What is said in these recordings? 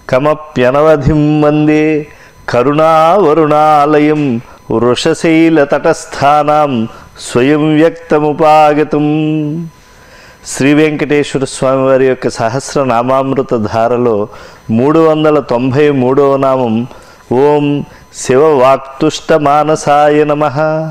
కమప్యనవధిం వందే కరుణావరుణాలయం వృషశైలతటస్థానాం స్వయం వ్యక్తముపాగతం శ్రీ వెంకటేశ్వర స్వామి వారి యొక్క సహస్రనామామృత ధారలో మూడు వందల తొంభై మూడవ నామం ఓం శివవాక్తుష్ట మానసాయ నమ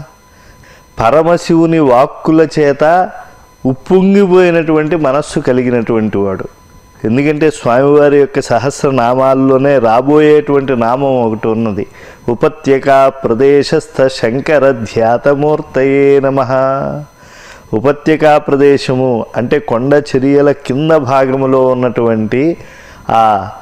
పరమశివుని వాక్కుల చేత ఉప్పొంగిపోయినటువంటి మనస్సు కలిగినటువంటి వాడు ఎందుకంటే స్వామివారి యొక్క సహస్రనామాల్లోనే రాబోయేటువంటి నామం ఒకటి ఉన్నది ఉపత్యక ప్రదేశస్థ శంకర ధ్యాతమూర్తయే నమ ఉపత్యకా ప్రదేశము అంటే కొండ చర్యల కింద భాగములో ఉన్నటువంటి ఆ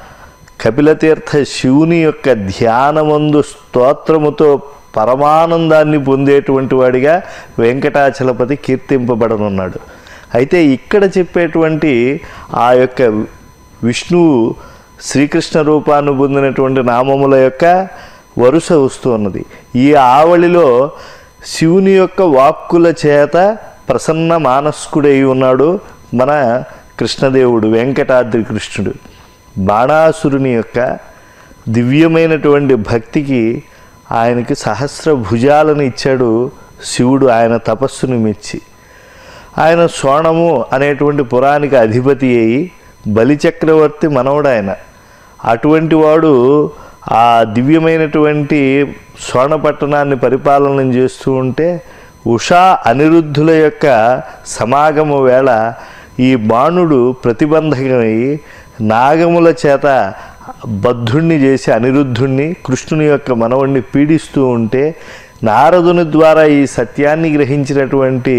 కపిలతీర్థ శివుని యొక్క ధ్యానమందు స్తోత్రముతో పరమానందాన్ని పొందేటువంటి వాడిగా వెంకటాచలపతి కీర్తింపబడనున్నాడు అయితే ఇక్కడ చెప్పేటువంటి ఆ యొక్క విష్ణువు శ్రీకృష్ణ రూపాన్ని పొందినటువంటి నామముల యొక్క వరుస వస్తూ ఉన్నది ఈ ఆవళిలో శివుని యొక్క వాక్కుల చేత ప్రసన్న మానస్కుడై ఉన్నాడు మన కృష్ణదేవుడు వెంకటాద్రి కృష్ణుడు బాణాసురుని యొక్క దివ్యమైనటువంటి భక్తికి ఆయనకి సహస్ర భుజాలను ఇచ్చాడు శివుడు ఆయన తపస్సును మెచ్చి ఆయన సోణము అనేటువంటి పురానికి అధిపతి అయి బలిచక్రవర్తి మనవడు ఆయన అటువంటి వాడు ఆ దివ్యమైనటువంటి స్వర్ణపట్టణాన్ని పరిపాలన చేస్తూ ఉంటే ఉషా అనిరుద్ధుల యొక్క సమాగమ వేళ ఈ బాణుడు ప్రతిబంధకమై నాగముల చేత బద్ధుణ్ణి చేసి అనిరుద్ధుణ్ణి కృష్ణుని యొక్క మనవణ్ణి పీడిస్తూ ఉంటే నారదుని ద్వారా ఈ సత్యాన్ని గ్రహించినటువంటి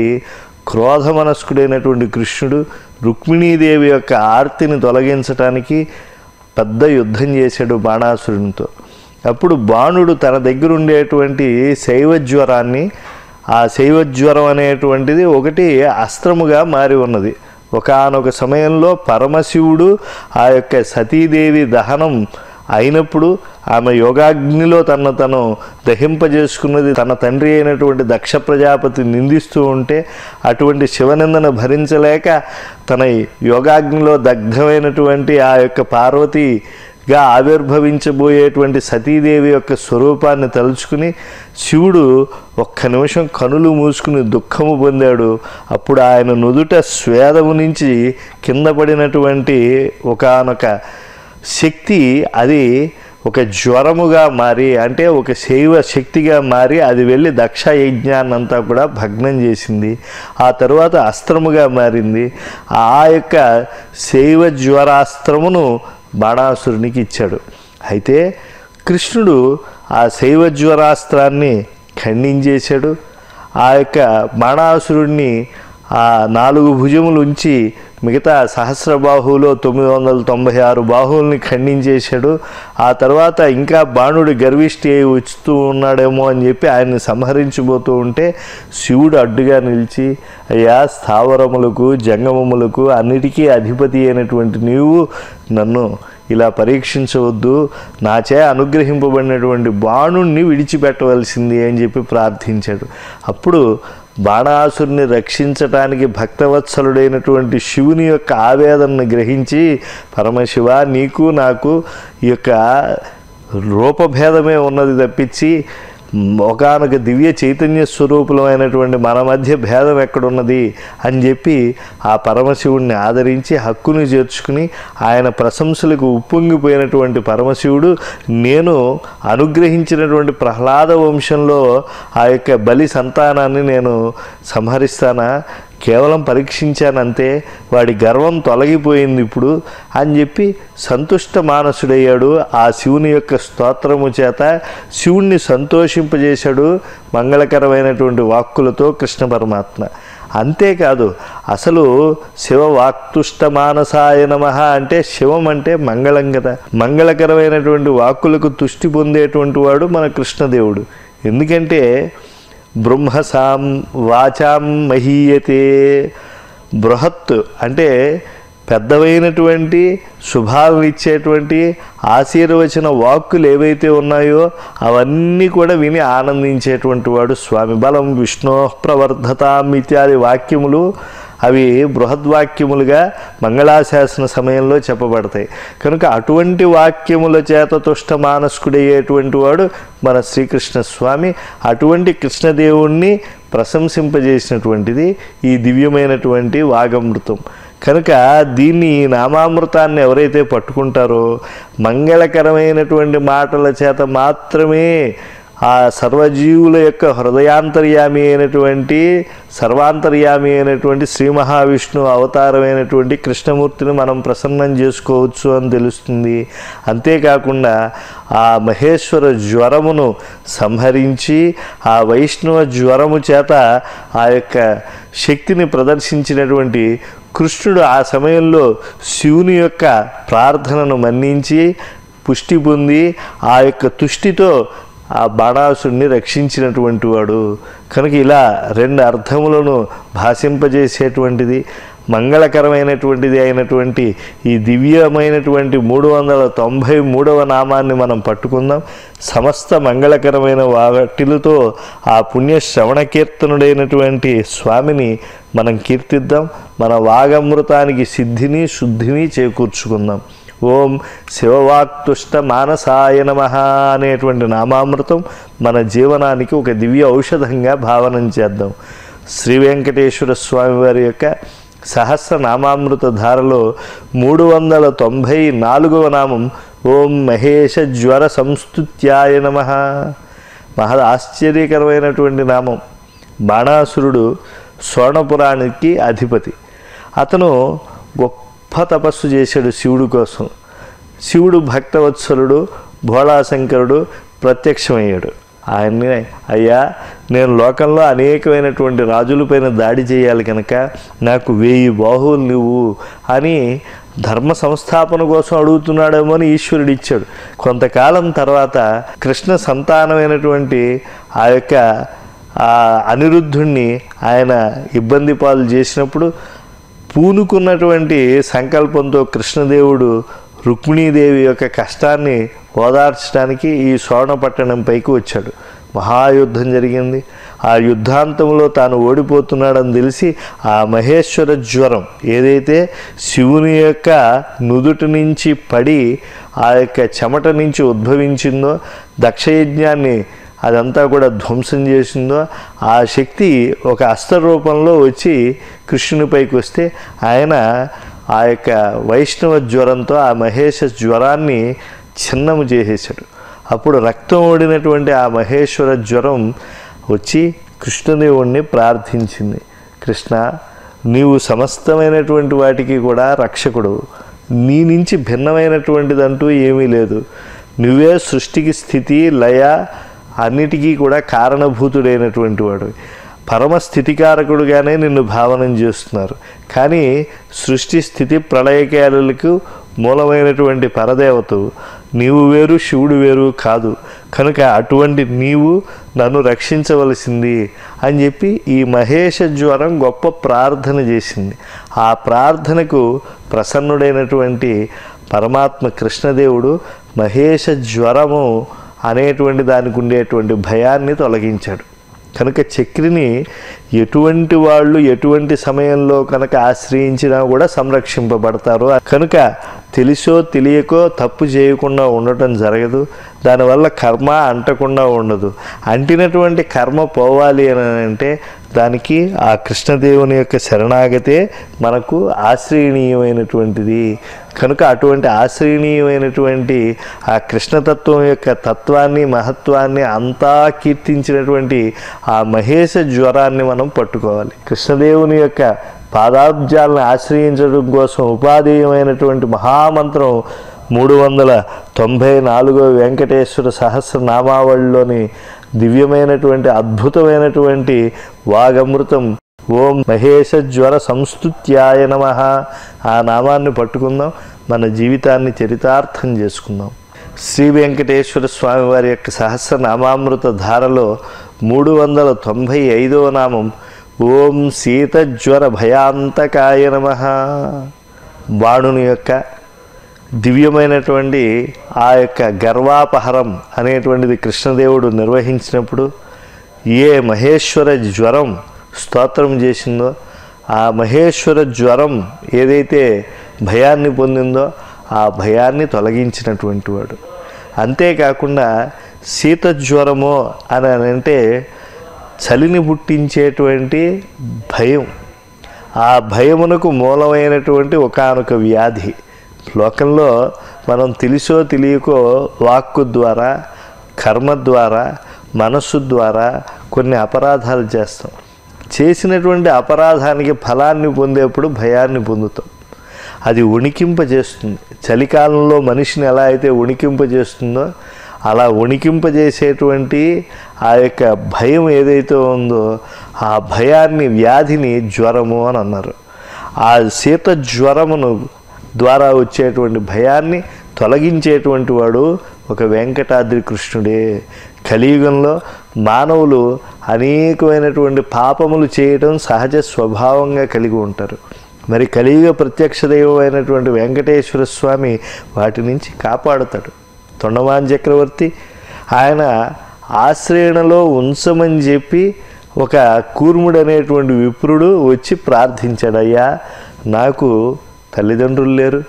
క్రోధమనస్కుడైనటువంటి కృష్ణుడు రుక్మిణీదేవి యొక్క ఆర్తిని తొలగించటానికి పెద్ద యుద్ధం చేశాడు బాణాసురునితో అప్పుడు బాణుడు తన దగ్గర ఉండేటువంటి శైవజ్వరాన్ని ఆ శైవజ్వరం అనేటువంటిది ఒకటి అస్త్రముగా మారి ఉన్నది ఒకానొక సమయంలో పరమశివుడు ఆ యొక్క సతీదేవి దహనం అయినప్పుడు ఆమె యోగాగ్నిలో తన తను దహింపజేసుకున్నది తన తండ్రి అయినటువంటి దక్ష ప్రజాపతి నిందిస్తూ ఉంటే అటువంటి శివనిందన భరించలేక తన యోగాగ్నిలో దగ్ధమైనటువంటి ఆ యొక్క పార్వతిగా ఆవిర్భవించబోయేటువంటి సతీదేవి యొక్క స్వరూపాన్ని తలుచుకుని శివుడు ఒక్క నిమిషం కనులు మూసుకుని దుఃఖము పొందాడు అప్పుడు ఆయన నుదుట స్వేదము నుంచి కింద పడినటువంటి ఒకానొక శక్తి అది ఒక జ్వరముగా మారి అంటే ఒక శైవ శక్తిగా మారి అది వెళ్ళి దక్ష యజ్ఞాన్నంతా కూడా భగ్నం చేసింది ఆ తరువాత అస్త్రముగా మారింది ఆ యొక్క శైవ జ్వరాస్త్రమును బాణాసురునికి ఇచ్చాడు అయితే కృష్ణుడు ఆ శైవ జ్వరాస్త్రాన్ని ఖండించేశాడు ఆ యొక్క బాణాసురుణ్ణి ఆ నాలుగు భుజములు ఉంచి మిగతా సహస్ర బాహువులో తొమ్మిది వందల తొంభై ఆరు బాహువుల్ని ఖండించేశాడు ఆ తర్వాత ఇంకా బాణుడు గర్విష్టి అయి వచ్చుతూ ఉన్నాడేమో అని చెప్పి ఆయన్ని సంహరించబోతూ ఉంటే శివుడు అడ్డుగా నిలిచి అయ్యా స్థావరములకు జంగమములకు అన్నిటికీ అధిపతి అయినటువంటి నీవు నన్ను ఇలా పరీక్షించవద్దు నాచే అనుగ్రహింపబడినటువంటి బాణుణ్ణి విడిచిపెట్టవలసింది అని చెప్పి ప్రార్థించాడు అప్పుడు బాణాసురుని రక్షించటానికి భక్తవత్సలుడైనటువంటి శివుని యొక్క ఆవేదనను గ్రహించి పరమశివ నీకు నాకు ఈ యొక్క రూపభేదమే ఉన్నది తప్పించి ఒకనొక దివ్య చైతన్య స్వరూపులమైనటువంటి మన మధ్య భేదం ఎక్కడున్నది అని చెప్పి ఆ పరమశివుణ్ణి ఆదరించి హక్కుని చేర్చుకుని ఆయన ప్రశంసలకు ఉప్పొంగిపోయినటువంటి పరమశివుడు నేను అనుగ్రహించినటువంటి ప్రహ్లాద వంశంలో ఆ యొక్క బలి సంతానాన్ని నేను సంహరిస్తానా కేవలం పరీక్షించానంతే వాడి గర్వం తొలగిపోయింది ఇప్పుడు అని చెప్పి సంతుష్ట మానసుడయ్యాడు ఆ శివుని యొక్క స్తోత్రము చేత శివుణ్ణి సంతోషింపజేశాడు మంగళకరమైనటువంటి వాక్కులతో కృష్ణ పరమాత్మ అంతేకాదు అసలు శివ వాక్తుష్ట మానసాయ నమ అంటే శివం అంటే మంగళం కదా మంగళకరమైనటువంటి వాక్కులకు తుష్టి పొందేటువంటి వాడు మన కృష్ణదేవుడు ఎందుకంటే బ్రహ్మసాం వాచాం మహీయతే బృహత్ అంటే పెద్దవైనటువంటి శుభాలను ఇచ్చేటువంటి ఆశీర్వచన వాక్కులు ఏవైతే ఉన్నాయో అవన్నీ కూడా విని ఆనందించేటువంటి వాడు స్వామి బలం విష్ణు ప్రవర్ధతాం ఇత్యాది వాక్యములు అవి బృహద్వాక్యములుగా మంగళాశాసన సమయంలో చెప్పబడతాయి కనుక అటువంటి వాక్యముల చేత తుష్ట మానస్కుడయ్యేటువంటి వాడు మన శ్రీకృష్ణ స్వామి అటువంటి కృష్ణదేవుణ్ణి ప్రశంసింపజేసినటువంటిది ఈ దివ్యమైనటువంటి వాగమృతం కనుక దీన్ని ఈ నామామృతాన్ని ఎవరైతే పట్టుకుంటారో మంగళకరమైనటువంటి మాటల చేత మాత్రమే ఆ సర్వజీవుల యొక్క హృదయాంతర్యామి అయినటువంటి సర్వాంతర్యామి అయినటువంటి శ్రీ మహావిష్ణు అవతారమైనటువంటి కృష్ణమూర్తిని మనం ప్రసన్నం చేసుకోవచ్చు అని తెలుస్తుంది అంతేకాకుండా ఆ మహేశ్వర జ్వరమును సంహరించి ఆ వైష్ణవ జ్వరము చేత ఆ యొక్క శక్తిని ప్రదర్శించినటువంటి కృష్ణుడు ఆ సమయంలో శివుని యొక్క ప్రార్థనను మన్నించి పుష్టి పొంది ఆ యొక్క తుష్టితో ఆ బాణాసుడిని రక్షించినటువంటి వాడు కనుక ఇలా రెండు అర్థములను భాషింపజేసేటువంటిది మంగళకరమైనటువంటిది అయినటువంటి ఈ దివ్యమైనటువంటి మూడు వందల తొంభై మూడవ నామాన్ని మనం పట్టుకుందాం సమస్త మంగళకరమైన వాటిలతో ఆ పుణ్య శ్రవణ కీర్తనుడైనటువంటి స్వామిని మనం కీర్తిద్దాం మన వాగమృతానికి సిద్ధిని శుద్ధిని చేకూర్చుకుందాం ఓం శివవాక్తుష్ట మానసాయ నమ అనేటువంటి నామామృతం మన జీవనానికి ఒక దివ్య ఔషధంగా భావనం చేద్దాం శ్రీ వెంకటేశ్వర స్వామి వారి యొక్క సహస్ర నామామృత ధారలో మూడు వందల తొంభై నాలుగవ నామం ఓం మహేష జ్వర సంస్తుత్యాయ నమ మహా ఆశ్చర్యకరమైనటువంటి నామం బాణాసురుడు స్వర్ణపురానికి అధిపతి అతను గొప్ప తపస్సు చేశాడు శివుడు కోసం శివుడు భక్తవత్సలుడు భోళాశంకరుడు ప్రత్యక్షమయ్యాడు ఆయన్ని అయ్యా నేను లోకంలో అనేకమైనటువంటి రాజులపైన దాడి చేయాలి కనుక నాకు వెయ్యి బాహువులు నువ్వు అని ధర్మ సంస్థాపన కోసం అడుగుతున్నాడేమో అని ఈశ్వరుడు ఇచ్చాడు కొంతకాలం తర్వాత కృష్ణ సంతానమైనటువంటి ఆ యొక్క ఆ అనిరుద్ధుణ్ణి ఆయన ఇబ్బంది పాలు చేసినప్పుడు పూనుకున్నటువంటి సంకల్పంతో కృష్ణదేవుడు రుక్మిణీదేవి యొక్క కష్టాన్ని ఓదార్చడానికి ఈ స్వర్ణపట్టణం పైకి వచ్చాడు మహాయుద్ధం జరిగింది ఆ యుద్ధాంతంలో తాను ఓడిపోతున్నాడని తెలిసి ఆ మహేశ్వర జ్వరం ఏదైతే శివుని యొక్క నుదుటి నుంచి పడి ఆ యొక్క చెమట నుంచి ఉద్భవించిందో దక్షయజ్ఞాన్ని అదంతా కూడా ధ్వంసం చేసిందో ఆ శక్తి ఒక అస్త్ర రూపంలో వచ్చి కృష్ణునిపైకి వస్తే ఆయన ఆ యొక్క వైష్ణవ జ్వరంతో ఆ మహేష జ్వరాన్ని చిన్నము చేసేసాడు అప్పుడు రక్తం ఓడినటువంటి ఆ మహేశ్వర జ్వరం వచ్చి కృష్ణదేవుణ్ణి ప్రార్థించింది కృష్ణ నీవు సమస్తమైనటువంటి వాటికి కూడా రక్షకుడు నీ నుంచి భిన్నమైనటువంటిదంటూ ఏమీ లేదు నువ్వే సృష్టికి స్థితి లయ అన్నిటికీ కూడా కారణభూతుడైనటువంటి వాడు పరమ స్థితికారకుడుగానే నిన్ను భావనం చేస్తున్నారు కానీ సృష్టి స్థితి ప్రళయకాలకు మూలమైనటువంటి పరదేవతవు నీవు వేరు శివుడు వేరు కాదు కనుక అటువంటి నీవు నన్ను రక్షించవలసింది అని చెప్పి ఈ మహేష జ్వరం గొప్ప ప్రార్థన చేసింది ఆ ప్రార్థనకు ప్రసన్నుడైనటువంటి పరమాత్మ కృష్ణదేవుడు మహేష జ్వరము అనేటువంటి దానికి ఉండేటువంటి భయాన్ని తొలగించాడు కనుక చక్రిని ఎటువంటి వాళ్ళు ఎటువంటి సమయంలో కనుక ఆశ్రయించినా కూడా సంరక్షింపబడతారు కనుక తెలిసో తెలియకో తప్పు చేయకుండా ఉండటం జరగదు దానివల్ల కర్మ అంటకుండా ఉండదు అంటినటువంటి కర్మ పోవాలి అని అంటే దానికి ఆ కృష్ణదేవుని యొక్క శరణాగతే మనకు ఆశ్రయణీయమైనటువంటిది కనుక అటువంటి ఆశ్రయణీయమైనటువంటి ఆ కృష్ణతత్వం యొక్క తత్వాన్ని మహత్వాన్ని అంతా కీర్తించినటువంటి ఆ మహేష జ్వరాన్ని మనం పట్టుకోవాలి కృష్ణదేవుని యొక్క పాదాబ్జాలను ఆశ్రయించడం కోసం ఉపాధేయమైనటువంటి మహామంత్రం మూడు వందల తొంభై నాలుగో వెంకటేశ్వర సహస్రనామావళిలోని దివ్యమైనటువంటి అద్భుతమైనటువంటి వాగమృతం ఓం మహేష జ్వర సంస్తుత్యాయ నమ ఆ నామాన్ని పట్టుకుందాం మన జీవితాన్ని చరితార్థం చేసుకుందాం శ్రీ వెంకటేశ్వర స్వామి వారి యొక్క సహస్రనామామృత ధారలో మూడు వందల తొంభై ఐదవ నామం ఓం శీతజ్వర భయాంతకాయ నమ బాణుని యొక్క దివ్యమైనటువంటి ఆ యొక్క గర్వాపహరం అనేటువంటిది కృష్ణదేవుడు నిర్వహించినప్పుడు ఏ మహేశ్వర జ్వరం స్తోత్రం చేసిందో ఆ మహేశ్వర జ్వరం ఏదైతే భయాన్ని పొందిందో ఆ భయాన్ని తొలగించినటువంటి వాడు అంతేకాకుండా శీత జ్వరము అని అంటే చలిని పుట్టించేటువంటి భయం ఆ భయమునకు మూలమైనటువంటి ఒకానొక వ్యాధి లోకంలో మనం తెలిసో తెలియకో వాక్కు ద్వారా కర్మ ద్వారా మనస్సు ద్వారా కొన్ని అపరాధాలు చేస్తాం చేసినటువంటి అపరాధానికి ఫలాన్ని పొందేప్పుడు భయాన్ని పొందుతాం అది ఉణికింపజేస్తుంది చలికాలంలో మనిషిని ఎలా అయితే ఉణికింపజేస్తుందో అలా ఉణికింపజేసేటువంటి ఆ యొక్క భయం ఏదైతే ఉందో ఆ భయాన్ని వ్యాధిని జ్వరము అని అన్నారు ఆ శీత జ్వరమును ద్వారా వచ్చేటువంటి భయాన్ని తొలగించేటువంటి వాడు ఒక వెంకటాద్రి కృష్ణుడే కలియుగంలో మానవులు అనేకమైనటువంటి పాపములు చేయటం సహజ స్వభావంగా కలిగి ఉంటారు మరి కలియుగ ప్రత్యక్ష దైవం అయినటువంటి వెంకటేశ్వర స్వామి వాటి నుంచి కాపాడుతాడు తొండమాన్ చక్రవర్తి ఆయన ఆశ్రయణలో ఉంచమని చెప్పి ఒక కూర్ముడు అనేటువంటి విప్రుడు వచ్చి ప్రార్థించాడు అయ్యా నాకు తల్లిదండ్రులు లేరు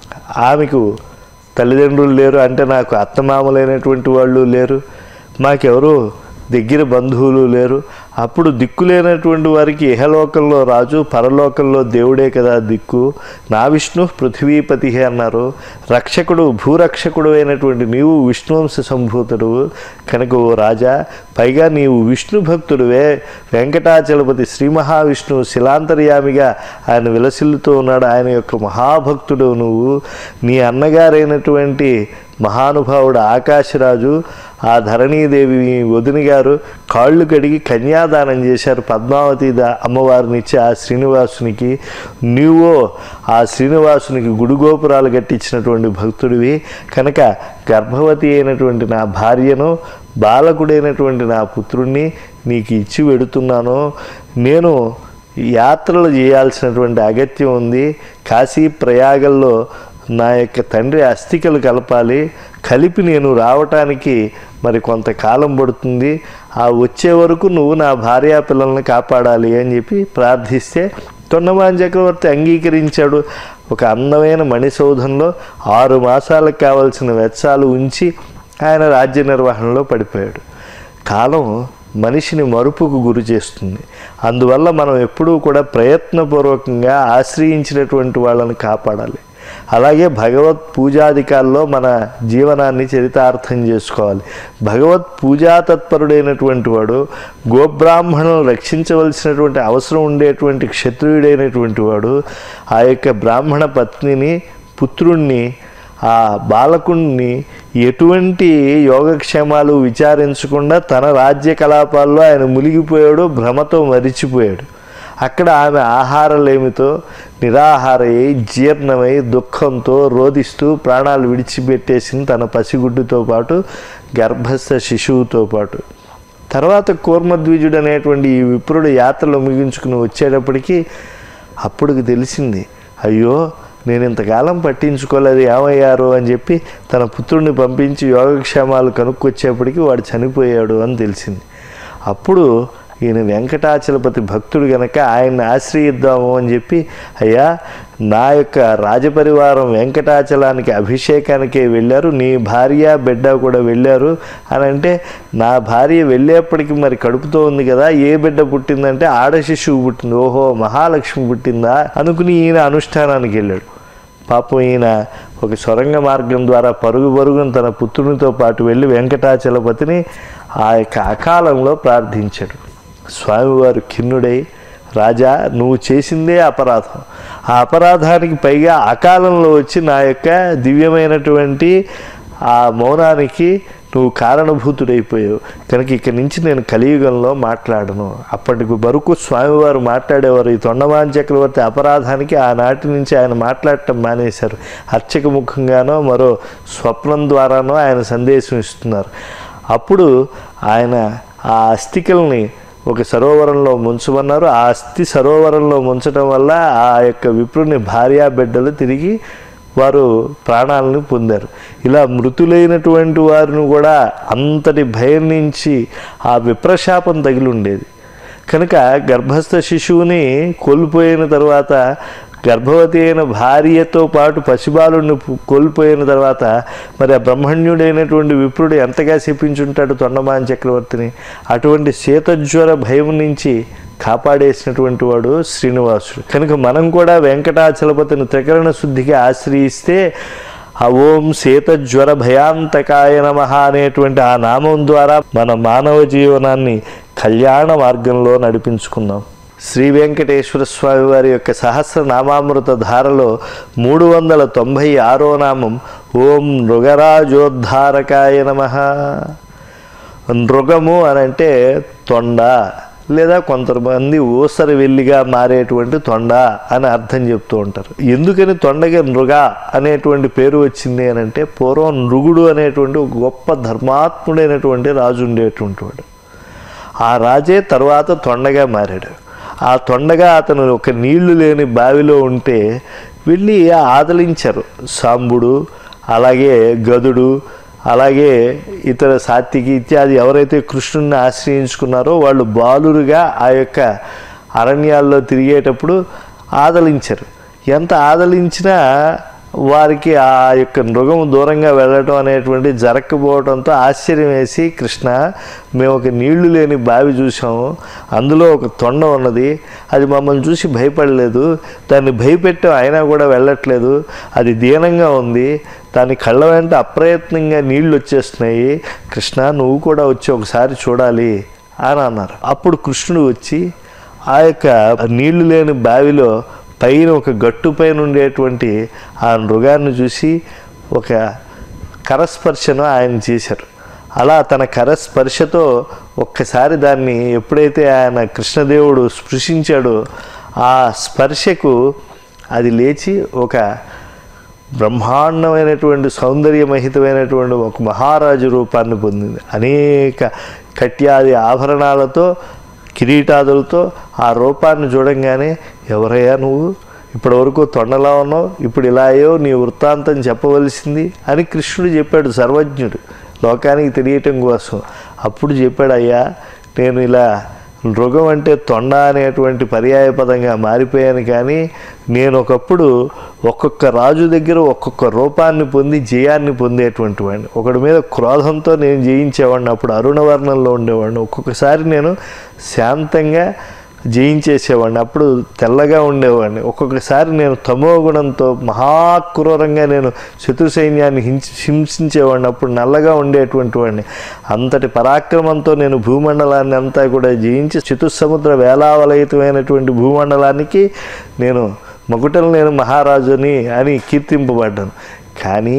ఆమెకు తల్లిదండ్రులు లేరు అంటే నాకు అత్తమామలైనటువంటి వాళ్ళు లేరు మాకెవరు దగ్గర బంధువులు లేరు అప్పుడు దిక్కులేనటువంటి వారికి ఇహలోకంలో రాజు పరలోకంలో దేవుడే కదా దిక్కు నా విష్ణు పృథ్వీపతి అన్నారు రక్షకుడు భూరక్షకుడు అయినటువంటి నీవు విష్ణువంశ సంభూతుడు కనుక ఓ రాజా పైగా నీవు విష్ణు భక్తుడువే వెంకటాచలపతి శ్రీ మహావిష్ణువు శిలాంతర్యామిగా ఆయన విలసిల్లుతూ ఉన్నాడు ఆయన యొక్క మహాభక్తుడు నువ్వు నీ అన్నగారైనటువంటి మహానుభావుడు ఆకాశరాజు ఆ ధరణీదేవి వదిన గారు కాళ్ళు కడిగి కన్యాదానం చేశారు పద్మావతి దా అమ్మవారిని ఇచ్చి ఆ శ్రీనివాసునికి నీవో ఆ శ్రీనివాసునికి గుడిగోపురాలు కట్టించినటువంటి భక్తుడివి కనుక గర్భవతి అయినటువంటి నా భార్యను బాలకుడైనటువంటి నా పుత్రుణ్ణి నీకు ఇచ్చి వెడుతున్నాను నేను యాత్రలు చేయాల్సినటువంటి అగత్యం ఉంది కాశీ ప్రయాగల్లో నా యొక్క తండ్రి అస్థికలు కలపాలి కలిపి నేను రావటానికి మరి కొంతకాలం పడుతుంది ఆ వచ్చే వరకు నువ్వు నా భార్యా పిల్లల్ని కాపాడాలి అని చెప్పి ప్రార్థిస్తే తొండమాన్ చక్రవర్తి అంగీకరించాడు ఒక అందమైన మణిసౌధంలో ఆరు మాసాలకు కావలసిన వెచ్చాలు ఉంచి ఆయన రాజ్య నిర్వహణలో పడిపోయాడు కాలం మనిషిని మరుపుకు గురి చేస్తుంది అందువల్ల మనం ఎప్పుడూ కూడా ప్రయత్నపూర్వకంగా ఆశ్రయించినటువంటి వాళ్ళని కాపాడాలి అలాగే భగవత్ పూజాధికాల్లో మన జీవనాన్ని చరితార్థం చేసుకోవాలి భగవత్ పూజా తత్పరుడైనటువంటి వాడు గోబ్రాహ్మణులను రక్షించవలసినటువంటి అవసరం ఉండేటువంటి క్షత్రియుడైనటువంటి వాడు ఆ యొక్క బ్రాహ్మణ పత్నిని పుత్రుణ్ణి ఆ బాలకుణ్ణి ఎటువంటి యోగక్షేమాలు విచారించకుండా తన రాజ్య కలాపాల్లో ఆయన మునిగిపోయాడు భ్రమతో మరిచిపోయాడు అక్కడ ఆమె ఆహారలేమితో నిరాహారయ్యి జీర్ణమై దుఃఖంతో రోధిస్తూ ప్రాణాలు విడిచిపెట్టేసింది తన పసిగుడ్డుతో పాటు గర్భస్థ శిశువుతో పాటు తర్వాత కూర్మద్విజుడు అనేటువంటి ఈ విప్రుడు యాత్రలు ముగించుకుని వచ్చేటప్పటికి అప్పుడుకి తెలిసింది అయ్యో నేను ఇంతకాలం పట్టించుకోలేదు ఏమయ్యారు అని చెప్పి తన పుత్రుడిని పంపించి యోగక్షేమాలు కనుక్కొచ్చేప్పటికి వాడు చనిపోయాడు అని తెలిసింది అప్పుడు ఈయన వెంకటాచలపతి భక్తుడు గనక ఆయన్ని ఆశ్రయిద్దాము అని చెప్పి అయ్యా నా యొక్క రాజపరివారం వెంకటాచలానికి అభిషేకానికే వెళ్ళారు నీ భార్య బిడ్డ కూడా వెళ్ళారు అని అంటే నా భార్య వెళ్ళేప్పటికి మరి కడుపుతో ఉంది కదా ఏ బిడ్డ పుట్టిందంటే ఆడ శిశువు పుట్టింది ఓహో మహాలక్ష్మి పుట్టిందా అనుకుని ఈయన అనుష్ఠానానికి వెళ్ళాడు పాపం ఈయన ఒక సొరంగ మార్గం ద్వారా పరుగు పరుగున తన పుత్రునితో పాటు వెళ్ళి వెంకటాచలపతిని ఆ యొక్క అకాలంలో ప్రార్థించాడు స్వామివారు ఖిన్నుడై రాజా నువ్వు చేసిందే అపరాధం ఆ అపరాధానికి పైగా అకాలంలో వచ్చి నా యొక్క దివ్యమైనటువంటి ఆ మౌనానికి నువ్వు కారణభూతుడైపోయావు కనుక ఇక్కడి నుంచి నేను కలియుగంలో మాట్లాడను అప్పటికి వరకు స్వామివారు మాట్లాడేవారు ఈ తొండమాన్ చక్రవర్తి అపరాధానికి ఆనాటి నుంచి ఆయన మాట్లాడటం మానేశారు అర్చక ముఖంగానో మరో స్వప్నం ద్వారానో ఆయన సందేశం ఇస్తున్నారు అప్పుడు ఆయన ఆ అస్థికల్ని ఒక సరోవరంలో ముంచమన్నారు ఆ అస్థి సరోవరంలో ముంచడం వల్ల ఆ యొక్క విప్రుని భార్యా బిడ్డలు తిరిగి వారు ప్రాణాలను పొందారు ఇలా మృతులైనటువంటి వారిని కూడా అంతటి భయం నుంచి ఆ విప్రశాపం తగిలి ఉండేది కనుక గర్భస్థ శిశువుని కోల్పోయిన తర్వాత గర్భవతి అయిన భార్యతో పాటు పసిబాలుని కోల్పోయిన తర్వాత మరి ఆ బ్రహ్మణ్యుడైనటువంటి విప్రుడు ఎంతగా శపించుంటాడు తొండమాన్ చక్రవర్తిని అటువంటి శీతజ్వర భయం నుంచి కాపాడేసినటువంటి వాడు శ్రీనివాసుడు కనుక మనం కూడా వెంకటాచలపతిని త్రికరణ శుద్ధికి ఆశ్రయిస్తే ఆ ఓం శీతజ్వర భయాంతకాయ నమ అనేటువంటి ఆ నామం ద్వారా మన మానవ జీవనాన్ని కళ్యాణ మార్గంలో నడిపించుకుందాం శ్రీ వెంకటేశ్వర స్వామి వారి యొక్క సహస్రనామామృత ధారలో మూడు వందల తొంభై ఆరో నామం ఓం నృగరాజోద్ధారకాయ నమ నృగము అని అంటే తొండ లేదా కొంతమంది ఊసరి వెల్లిగా మారేటువంటి తొండ అని అర్థం చెప్తూ ఉంటారు ఎందుకని తొండగా నృగ అనేటువంటి పేరు వచ్చింది అని అంటే పూర్వం నృగుడు అనేటువంటి ఒక గొప్ప ధర్మాత్ముడైనటువంటి రాజు ఉండేటువంటి వాడు ఆ రాజే తర్వాత తొండగా మారాడు ఆ తొండగా అతను ఒక నీళ్లు లేని బావిలో ఉంటే వెళ్ళి ఆదలించారు సాంబుడు అలాగే గదుడు అలాగే ఇతర సాత్వికి ఇత్యాది ఎవరైతే కృష్ణుని ఆశ్రయించుకున్నారో వాళ్ళు బాలురుగా ఆ యొక్క అరణ్యాల్లో తిరిగేటప్పుడు ఆదలించారు ఎంత ఆదలించినా వారికి ఆ యొక్క మృగం దూరంగా వెళ్ళటం అనేటువంటి జరగకపోవడంతో ఆశ్చర్యం వేసి కృష్ణ మేము ఒక నీళ్లు లేని బావి చూసాము అందులో ఒక తొండ ఉన్నది అది మమ్మల్ని చూసి భయపడలేదు దాన్ని భయపెట్టాం అయినా కూడా వెళ్ళట్లేదు అది దీనంగా ఉంది దాని కళ్ళ వెంట అప్రయత్నంగా నీళ్లు వచ్చేస్తున్నాయి కృష్ణ నువ్వు కూడా వచ్చి ఒకసారి చూడాలి అని అన్నారు అప్పుడు కృష్ణుడు వచ్చి ఆ యొక్క నీళ్లు లేని బావిలో పైన ఒక గట్టు పైన ఉండేటువంటి ఆ మృగాన్ని చూసి ఒక కరస్పర్శను ఆయన చేశారు అలా తన కరస్పర్శతో ఒక్కసారి దాన్ని ఎప్పుడైతే ఆయన కృష్ణదేవుడు స్పృశించాడో ఆ స్పర్శకు అది లేచి ఒక బ్రహ్మాండమైనటువంటి సౌందర్యమహితమైనటువంటి ఒక మహారాజు రూపాన్ని పొందింది అనేక కట్యాది ఆభరణాలతో కిరీటాదులతో ఆ రూపాన్ని చూడంగానే ఎవరయ్యా నువ్వు ఇప్పటివరకు తొండలా ఉన్నావు ఇప్పుడు ఇలా అయ్యో నీ వృత్తాంతం చెప్పవలసింది అని కృష్ణుడు చెప్పాడు సర్వజ్ఞుడు లోకానికి తెలియటం కోసం అప్పుడు చెప్పాడు అయ్యా నేను ఇలా మృగం అంటే తొండ అనేటువంటి పర్యాయ పదంగా మారిపోయాను కానీ నేను ఒకప్పుడు ఒక్కొక్క రాజు దగ్గర ఒక్కొక్క రూపాన్ని పొంది జయాన్ని పొందేటువంటి వాడిని ఒకడి మీద క్రోధంతో నేను జయించేవాడిని అప్పుడు అరుణవర్ణంలో ఉండేవాడిని ఒక్కొక్కసారి నేను శాంతంగా జయించేసేవాడిని అప్పుడు తెల్లగా ఉండేవాడిని ఒక్కొక్కసారి నేను తమో గుణంతో మహాక్రూరంగా నేను శత్రు సైన్యాన్ని హింసి హింసించేవాడిని అప్పుడు నల్లగా ఉండేటువంటి వాడిని అంతటి పరాక్రమంతో నేను భూమండలాన్ని అంతా కూడా జయించి చతుస్సముద్ర వేలావలయితమైనటువంటి భూమండలానికి నేను మగుటలు నేను మహారాజుని అని కీర్తింపబడ్డాను కానీ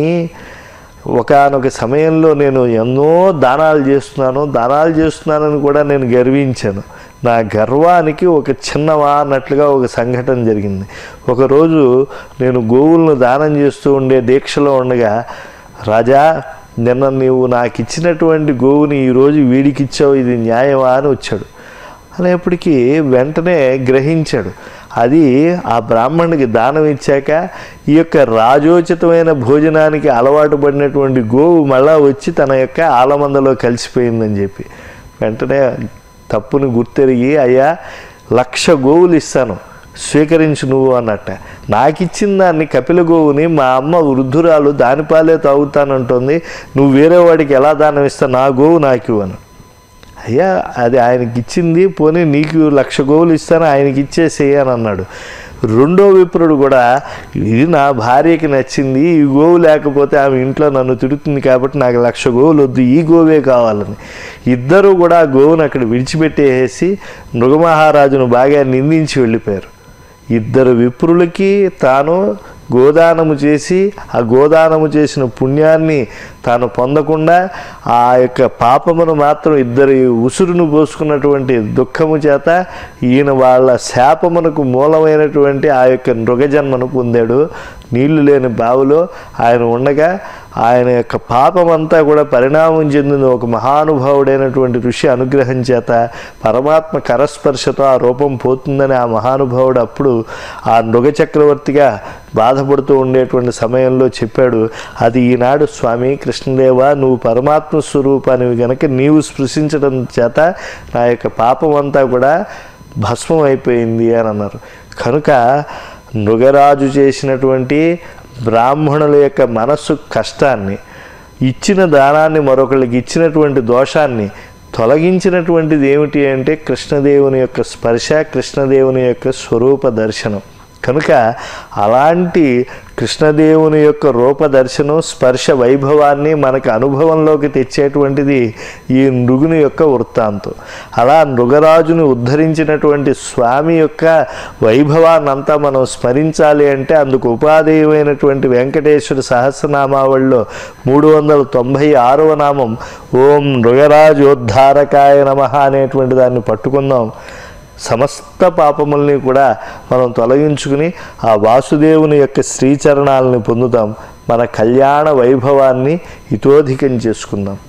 ఒకనొక సమయంలో నేను ఎన్నో దానాలు చేస్తున్నాను దానాలు చేస్తున్నానని కూడా నేను గర్వించాను నా గర్వానికి ఒక చిన్నవా అన్నట్లుగా ఒక సంఘటన జరిగింది ఒకరోజు నేను గోవులను దానం చేస్తూ ఉండే దీక్షలో ఉండగా రాజా నిన్న నీవు నాకు ఇచ్చినటువంటి గోవుని ఈరోజు వీడికి ఇచ్చావు ఇది న్యాయమా అని వచ్చాడు అనేప్పటికీ వెంటనే గ్రహించాడు అది ఆ బ్రాహ్మణుడికి దానం ఇచ్చాక ఈ యొక్క రాజోచితమైన భోజనానికి అలవాటు పడినటువంటి గోవు మళ్ళా వచ్చి తన యొక్క ఆలమందలో కలిసిపోయిందని చెప్పి వెంటనే తప్పుని గుర్తెరిగి అయ్యా లక్ష గోవులు ఇస్తాను స్వీకరించు నువ్వు అన్నట్ట నాకు ఇచ్చిన దాన్ని కపిల గోవుని మా అమ్మ వృద్ధురాలు దానిపాలే తాగుతానంటుంది నువ్వు వేరే వాడికి ఎలా దానం ఇస్తా నా గోవు నాకు ఇవ్వను అయ్యా అది ఆయనకి ఇచ్చింది పోనీ నీకు లక్ష గోవులు ఇస్తాను ఆయనకి ఇచ్చేసేయి అని అన్నాడు రెండో విప్రుడు కూడా ఇది నా భార్యకి నచ్చింది ఈ గోవు లేకపోతే ఆమె ఇంట్లో నన్ను తిడుతుంది కాబట్టి నాకు లక్ష గోవులు వద్దు ఈ గోవే కావాలని ఇద్దరు కూడా ఆ గోవును అక్కడ విడిచిపెట్టేసి మృగమహారాజును బాగా నిందించి వెళ్ళిపోయారు ఇద్దరు విప్రులకి తాను గోదానము చేసి ఆ గోదానము చేసిన పుణ్యాన్ని తాను పొందకుండా ఆ యొక్క పాపమును మాత్రం ఇద్దరి ఉసురును పోసుకున్నటువంటి దుఃఖము చేత ఈయన వాళ్ళ శాపమునకు మూలమైనటువంటి ఆ యొక్క మృగజన్మను పొందాడు నీళ్లు లేని బావిలో ఆయన ఉండగా ఆయన యొక్క పాపమంతా కూడా పరిణామం చెందిన ఒక మహానుభావుడైనటువంటి ఋషి అనుగ్రహం చేత పరమాత్మ కరస్పర్శతో ఆ రూపం పోతుందని ఆ మహానుభావుడు అప్పుడు ఆ మృగ చక్రవర్తిగా బాధపడుతూ ఉండేటువంటి సమయంలో చెప్పాడు అది ఈనాడు స్వామి కృష్ణ కృష్ణదేవ నువ్వు పరమాత్మ స్వరూపానివి గనక నీవు స్పృశించడం చేత నా యొక్క పాపం అంతా కూడా భస్మం అయిపోయింది అని అన్నారు కనుక నృగరాజు చేసినటువంటి బ్రాహ్మణుల యొక్క మనస్సు కష్టాన్ని ఇచ్చిన దానాన్ని మరొకరికి ఇచ్చినటువంటి దోషాన్ని తొలగించినటువంటిది ఏమిటి అంటే కృష్ణదేవుని యొక్క స్పర్శ కృష్ణదేవుని యొక్క స్వరూప దర్శనం కనుక అలాంటి కృష్ణదేవుని యొక్క రూప దర్శనం స్పర్శ వైభవాన్ని మనకు అనుభవంలోకి తెచ్చేటువంటిది ఈ నృగుని యొక్క వృత్తాంతం అలా నృగరాజుని ఉద్ధరించినటువంటి స్వామి యొక్క వైభవాన్నంతా మనం స్మరించాలి అంటే అందుకు ఉపాధేయమైనటువంటి వెంకటేశ్వర సహస్రనామావళిలో మూడు వందల తొంభై ఆరవ నామం ఓం నృగరాజోద్ధారకాయ నమ అనేటువంటి దాన్ని పట్టుకుందాం సమస్త పాపముల్ని కూడా మనం తొలగించుకుని ఆ వాసుదేవుని యొక్క శ్రీచరణాలని పొందుతాం మన కళ్యాణ వైభవాన్ని ఇతోధికం చేసుకుందాం